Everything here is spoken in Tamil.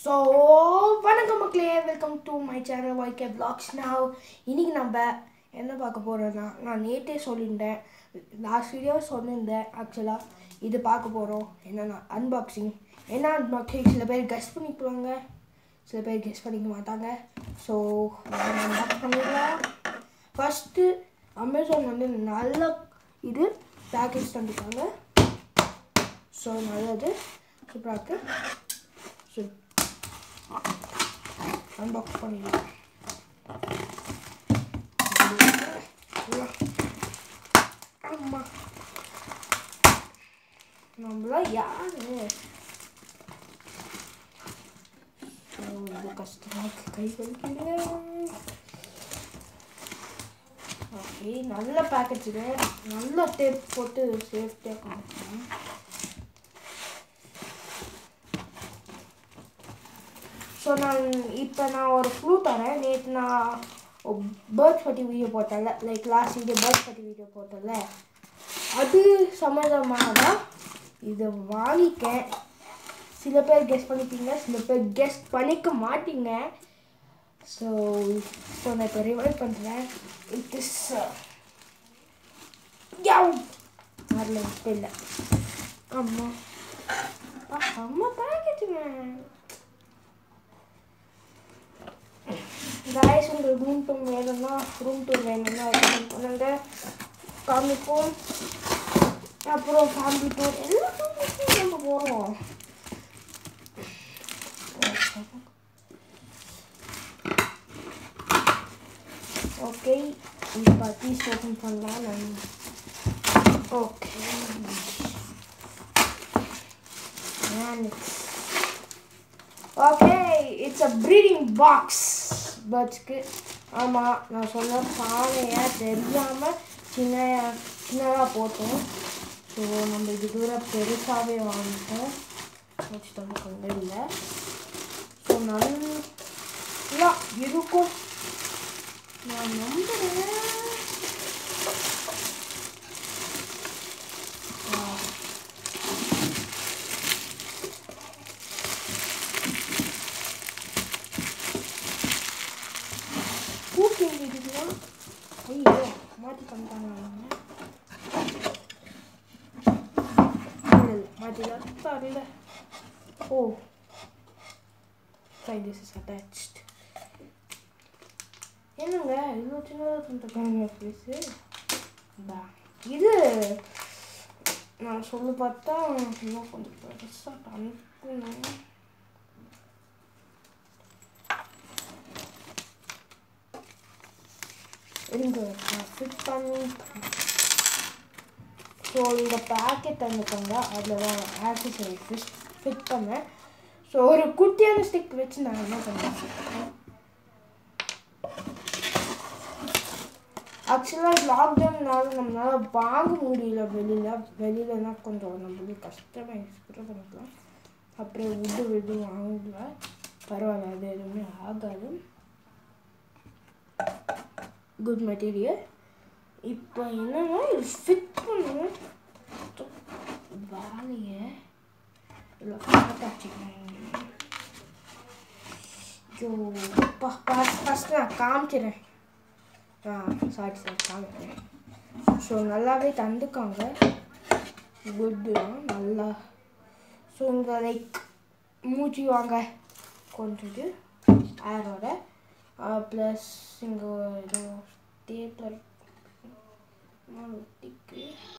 ஸோ வணக்கம் மக்களே welcome to my channel YK vlogs now இன்னைக்கு நம்ம என்ன பார்க்க போகிறோன்னா நான் நேற்றே சொல்லியிருந்தேன் லாஸ்ட் வீடியோ சொல்லியிருந்தேன் ஆக்சுவலாக இது பார்க்க போகிறோம் என்னென்னா அன்பாக்சிங் என்ன அன்பாக்சிங் சில பேர் கெஸ்ட் பண்ணிக்குவாங்க சில பேர் கெஸ்ட் பண்ணிக்க மாட்டாங்க ஸோ அன்பாக்ஸ் பண்ணிடலாம் ஃபஸ்ட்டு அமேசான் வந்து நல்ல இது பேக்கேஜ் தந்துட்டாங்க ஸோ நல்லது சூப்பராக இருக்குது ஸோ அன்பாக்ஸ் பண்ணிடலாம் ஆமா நம்மள யாரு ஸோ இது கஷ்டமாக கை வலிக்கிறேன் ஓகே நல்ல பேக்கேஜ் இது நல்ல டேப் போட்டு சேஃப்டியாக காமிக்கணும் ஸோ நான் இப்போ நான் ஒரு ஃப்ளூ தரேன் நேற்று நான் பேர்ட்ஸ் பற்றி வீடியோ போட்டேன்ல லைக் லாஸ்ட் வீடியோ பேர்ட்ஸ் பற்றி வீடியோ போட்டேன்ல அது சம்மந்தமாக தான் இதை வாங்கிக்கேன் சில பேர் கெஸ்ட் பண்ணிப்பீங்க சில பேர் கெஸ்ட் பண்ணிக்க மாட்டீங்க ஸோ ஸோ நான் இப்போ ரிவைவ் பண்ணுறேன் இட் இஸ் யாவ் வரல இப்போ இல்லை ஆமாம் அம்மா பேக்கேஜுங்க காய்ஸ் உங்களுக்கு ரூம் டூர் வேணும்னா ரூம் டூர் வேணும்னா ரெக்கமெண்ட் பண்ணுங்க காமிப்போம் அப்புறம் ஃபேமிலி டூர் எல்லா டூருக்கும் நம்ம போகிறோம் ஓகே இப்போ பீஸ் ஓப்பன் பண்ணலாம் நான் okay okay it's a breeding box பேர்ட்ஸ்க்கு ஆமாம் நான் சொன்ன பானையை தெரியாமல் சின்ன சின்னதாக போட்டோம் ஸோ நம்ம இது தூரம் பெருசாகவே வாங்கிட்டோம் வச்சுட்டோம் கொஞ்சம் இல்லை ஸோ நல்லா இருக்கும் நான் நம்புகிறேன் பூக்கி எங்கிட்டுலாம் ஐயோ மாற்றி பண்ணிட்டாங்க மாற்றி இல்லை oh fine this is attached என்னங்க இவ்வளோ சின்னதாக தந்துருக்காங்க பீஸு இது நான் சொல்லி பார்த்தா இன்னும் கொஞ்சம் பெருசாக அனுப்பணும் இருங்க நான் ஃபிட் பண்ணி ஸோ இந்த பேக்கெட் தந்துக்கோங்க அதில் தான் ஆக்சசரி ஃபிட் ஃபிட் பண்ணேன் ஸோ ஒரு குட்டியான ஸ்டிக் வச்சு நான் என்ன பண்ணேன் ஆக்சுவலாக லாக்டவுன்னால நம்மளால் வாங்க முடியல வெளியில் வெளியிலனா கொஞ்சம் நம்மளுக்கு கஷ்டமாக எக்ஸ்பிரஸ் பண்ணிக்கலாம் அப்படியே விட்டு விட்டு வாங்கல பரவாயில்ல அது எதுவுமே ஆகாது குட் மெட்டீரியல் இப்போ என்னன்னா இது ஃபிட் பண்ணணும் வேலையை இல்லை ஐயோ ஃபஸ்ட் நான் காமிச்சிடுறேன் ஆ சாரி சாரி காமிக்கிறேன் ஸோ நல்லாவே தந்துக்காங்க குட்டு தான் நல்லா ஸோ இங்கே லைக் மூச்சு வாங்க கொஞ்சது ஏரோட ப்ளஸ் இங்கே ஏதோ ஸ்டேப்லர் ஒட்டிக்கு